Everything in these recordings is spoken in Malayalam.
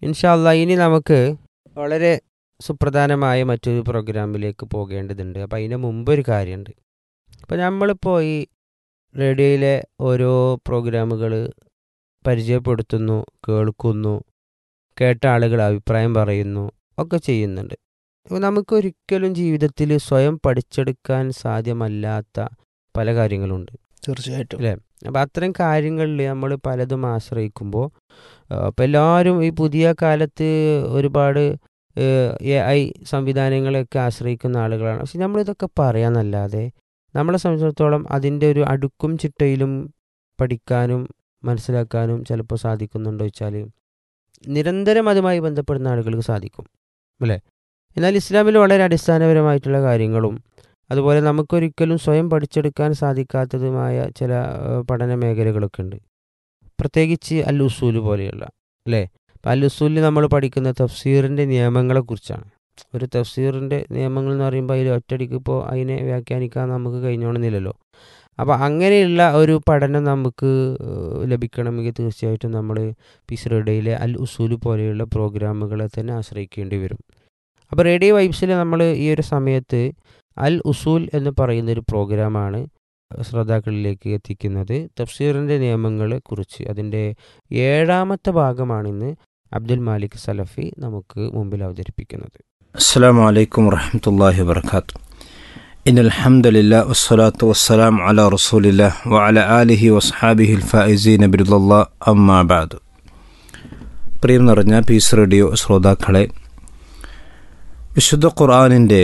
ഇൻഷാല്ല ഇനി നമുക്ക് വളരെ സുപ്രധാനമായ മറ്റൊരു പ്രോഗ്രാമിലേക്ക് പോകേണ്ടതുണ്ട് അപ്പോൾ അതിന് മുമ്പ് ഒരു കാര്യമുണ്ട് അപ്പോൾ നമ്മളിപ്പോൾ ഈ റേഡിയോയിലെ ഓരോ പ്രോഗ്രാമുകൾ പരിചയപ്പെടുത്തുന്നു കേൾക്കുന്നു കേട്ട ആളുകൾ അഭിപ്രായം പറയുന്നു ഒക്കെ ചെയ്യുന്നുണ്ട് അപ്പോൾ നമുക്കൊരിക്കലും ജീവിതത്തിൽ സ്വയം പഠിച്ചെടുക്കാൻ സാധ്യമല്ലാത്ത പല കാര്യങ്ങളുണ്ട് തീർച്ചയായിട്ടും അല്ലേ അപ്പം അത്തരം കാര്യങ്ങളിൽ നമ്മൾ പലതും ആശ്രയിക്കുമ്പോൾ അപ്പോൾ എല്ലാവരും ഈ പുതിയ കാലത്ത് ഒരുപാട് എ ഐ സംവിധാനങ്ങളെയൊക്കെ ആശ്രയിക്കുന്ന ആളുകളാണ് പക്ഷെ നമ്മളിതൊക്കെ പറയാന്നല്ലാതെ നമ്മളെ സംബന്ധിച്ചിടത്തോളം അതിൻ്റെ ഒരു അടുക്കും ചിട്ടയിലും പഠിക്കാനും മനസ്സിലാക്കാനും ചിലപ്പോൾ സാധിക്കുന്നുണ്ടോ വെച്ചാൽ നിരന്തരം അതുമായി ബന്ധപ്പെടുന്ന ആളുകൾക്ക് സാധിക്കും അല്ലേ എന്നാൽ ഇസ്ലാമിൽ വളരെ അടിസ്ഥാനപരമായിട്ടുള്ള കാര്യങ്ങളും അതുപോലെ നമുക്കൊരിക്കലും സ്വയം പഠിച്ചെടുക്കാൻ സാധിക്കാത്തതുമായ ചില ഏഹ്, പഠന മേഖലകളൊക്കെ ഉണ്ട് പ്രത്യേകിച്ച് അൽ ഉസൂല് പോലെയുള്ള അല്ലേ അപ്പം അൽ ഉസൂലിൽ നമ്മൾ പഠിക്കുന്ന തഫ്സീറിൻ്റെ നിയമങ്ങളെക്കുറിച്ചാണ് ഒരു തഫ്സീറിൻ്റെ നിയമങ്ങൾ എന്ന് പറയുമ്പോൾ അതിൽ ഒറ്റയടിക്ക് ഇപ്പോൾ അതിനെ വ്യാഖ്യാനിക്കാൻ നമുക്ക് കഴിഞ്ഞോണമെന്നില്ലല്ലോ അപ്പോൾ അങ്ങനെയുള്ള ഒരു പഠനം നമുക്ക് ഏഹ്, ലഭിക്കണമെങ്കിൽ തീർച്ചയായിട്ടും നമ്മൾ പീസ് റേഡിയോയിലെ അൽ ഉസൂല് പോലെയുള്ള പ്രോഗ്രാമുകളെ തന്നെ ആശ്രയിക്കേണ്ടി വരും അപ്പോൾ റേഡിയോ വൈബ്സിൽ നമ്മൾ ഈ ഒരു സമയത്ത് അൽ ഉസൂൽ എന്ന് പറയുന്ന ഒരു പ്രോഗ്രാമാണ് ശ്രോതാക്കളിലേക്ക് എത്തിക്കുന്നത് തഫ്സീറിൻ്റെ നിയമങ്ങളെ കുറിച്ച് അതിൻ്റെ ഏഴാമത്തെ ഭാഗമാണ് ഇന്ന് അബ്ദുൽ മാലിക് സലഫി നമുക്ക് മുമ്പിൽ അവതരിപ്പിക്കുന്നത് السلام عليكم ورحمة الله وبركاته إن الحمد لله والصلاة والسلام على رسول الله وعلى آله وصحابه الفائزين برضا الله أما بعد പ്രിയം നിറഞ്ഞ പീസ് റേഡിയോ ശ്രോതാക്കളെ വിശുദ്ധ ഖുർആാനിൻ്റെ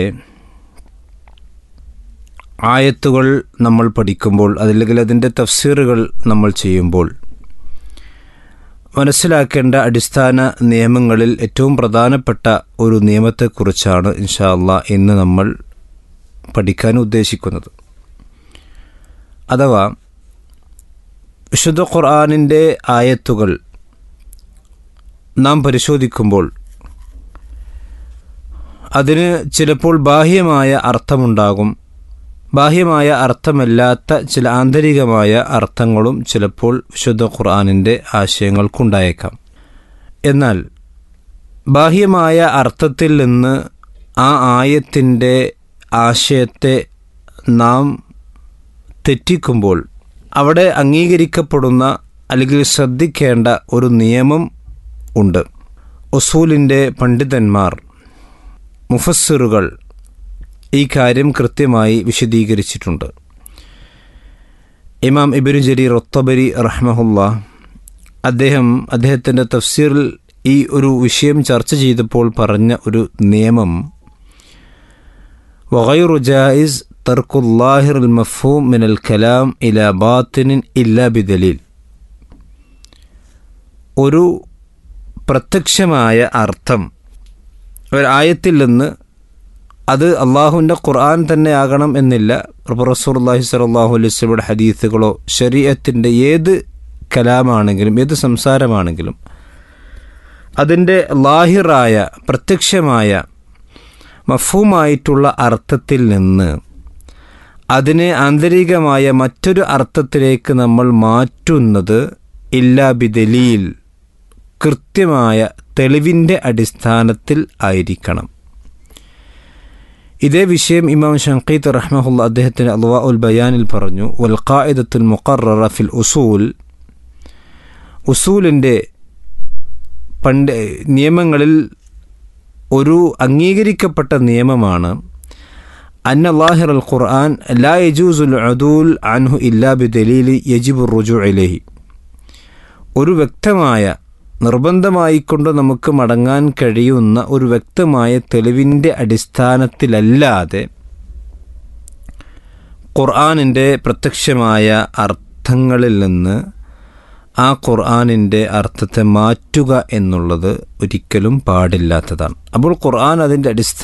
ആയത്തുകൾ നമ്മൾ പഠിക്കുമ്പോൾ അതല്ലെങ്കിൽ അതിൻ്റെ തഫ്സീറുകൾ നമ്മൾ ചെയ്യുമ്പോൾ മനസ്സിലാക്കേണ്ട അടിസ്ഥാന നിയമങ്ങളിൽ ഏറ്റവും പ്രധാനപ്പെട്ട ഒരു നിയമത്തെക്കുറിച്ചാണ് ഇൻഷാ അള്ളാ ഇന്ന് നമ്മൾ പഠിക്കാൻ ഉദ്ദേശിക്കുന്നത് അഥവാ വിശുദ്ധ ഖുർആാനിൻ്റെ ആയത്തുകൾ നാം പരിശോധിക്കുമ്പോൾ അതിന് ചിലപ്പോൾ ബാഹ്യമായ അർത്ഥമുണ്ടാകും ബാഹ്യമായ അർത്ഥമല്ലാത്ത ചില ആന്തരികമായ അർത്ഥങ്ങളും ചിലപ്പോൾ വിശുദ്ധ ഖുർആാനിൻ്റെ ആശയങ്ങൾക്കുണ്ടായേക്കാം എന്നാൽ ബാഹ്യമായ അർത്ഥത്തിൽ നിന്ന് ആ ആയത്തിൻ്റെ ആശയത്തെ നാം തെറ്റിക്കുമ്പോൾ അവിടെ അംഗീകരിക്കപ്പെടുന്ന അല്ലെങ്കിൽ ശ്രദ്ധിക്കേണ്ട ഒരു നിയമം ഉണ്ട് ഉസൂലിൻ്റെ പണ്ഡിതന്മാർ മുഫസ്സിറുകൾ ഈ കാര്യം കൃത്യമായി വിശദീകരിച്ചിട്ടുണ്ട് ഇമാം ഇബിനു ജരീർ ഒത്തബരി റഹ്മഹുല്ല അദ്ദേഹം അദ്ദേഹത്തിൻ്റെ തഫ്സീറിൽ ഈ ഒരു വിഷയം ചർച്ച ചെയ്തപ്പോൾ പറഞ്ഞ ഒരു നിയമം വഗൈറു ജായിസ് തർക്കുല്ലാഹിർ മഫൂം മിനൽ കലാം ഇല ബാത്തിനിൻ ഇല്ലാ ബിദലീൽ ഒരു പ്രത്യക്ഷമായ അർത്ഥം ഒരായത്തിൽ നിന്ന് അത് അള്ളാഹുവിൻ്റെ ഖുർആൻ തന്നെ ആകണം എന്നില്ല റസൂർല്ലാഹി സലാഹു അലൈസ്ലയുടെ ഹദീസുകളോ ശരീഅത്തിൻ്റെ ഏത് കലാമാണെങ്കിലും ഏത് സംസാരമാണെങ്കിലും അതിൻ്റെ ലാഹിറായ പ്രത്യക്ഷമായ മഫൂമായിട്ടുള്ള അർത്ഥത്തിൽ നിന്ന് അതിനെ ആന്തരികമായ മറ്റൊരു അർത്ഥത്തിലേക്ക് നമ്മൾ മാറ്റുന്നത് ഇല്ലാ ബിദലീൽ കൃത്യമായ തെളിവിൻ്റെ അടിസ്ഥാനത്തിൽ ആയിരിക്കണം ഇതേ വിഷയം ഇമാം ഷങ്കീത്ത് റഹ്മഹുല്ല അദ്ദേഹത്തിൻ്റെ അൽവാ ഉൽ ബയാനിൽ പറഞ്ഞു വൽ ഖായിദത്തുൽ മുഖറ ഫിൽ ഉസൂൽ ഉസൂലിൻ്റെ പണ്ട് നിയമങ്ങളിൽ ഒരു അംഗീകരിക്കപ്പെട്ട നിയമമാണ് അന്ന ലാഹിർ അൽ ഖുർആൻ ലാ യജൂസുൽ അദൂൽ അൻഹു ഇല്ലാ ബി ദലീലി യജിബു റുജു ഇലഹി ഒരു വ്യക്തമായ നിർബന്ധമായിക്കൊണ്ട് നമുക്ക് മടങ്ങാൻ കഴിയുന്ന ഒരു വ്യക്തമായ തെളിവിൻ്റെ അടിസ്ഥാനത്തിലല്ലാതെ ഖുർആാനിൻ്റെ പ്രത്യക്ഷമായ അർത്ഥങ്ങളിൽ നിന്ന് ആ ഖുർആാനിൻ്റെ അർത്ഥത്തെ മാറ്റുക എന്നുള്ളത് ഒരിക്കലും പാടില്ലാത്തതാണ് അപ്പോൾ ഖുർആൻ അതിൻ്റെ അടിസ്ഥാന